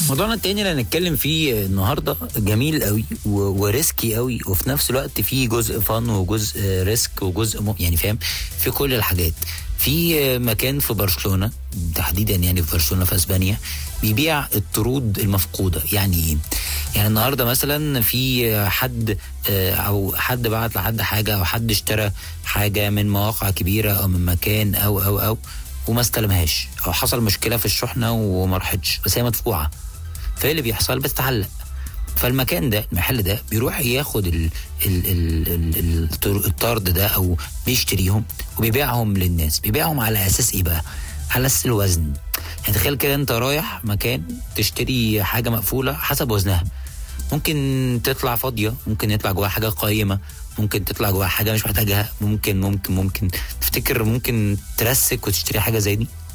موضوعنا التاني اللي هنتكلم فيه النهارده جميل قوي و- وريسكي قوي وفي نفس الوقت فيه جزء فن وجزء ريسك وجزء م... يعني فاهم في كل الحاجات في مكان في برشلونه تحديدا يعني في برشلونه في اسبانيا بيبيع الطرود المفقوده يعني ايه؟ يعني النهارده مثلا في حد آه، او حد بعت لحد حاجه او حد اشترى حاجه من مواقع كبيره او من مكان او او او وما استلمهاش او حصل مشكله في الشحنه وما راحتش بس هي مدفوعه فايه اللي بيحصل بتتعلق فالمكان ده المحل ده بيروح ياخد ال ال ال ال الطر- الطرد ده او بيشتريهم وبيبيعهم للناس بيبيعهم على اساس ايه بقى على اساس الوزن يعني تخيل كده انت رايح مكان تشتري حاجه مقفوله حسب وزنها ممكن تطلع فاضيه ممكن يطلع جواها حاجه قيمه ممكن تطلع جواها حاجه مش محتاجها ممكن ممكن ممكن تفتكر ممكن ترسك وتشتري حاجه زي دي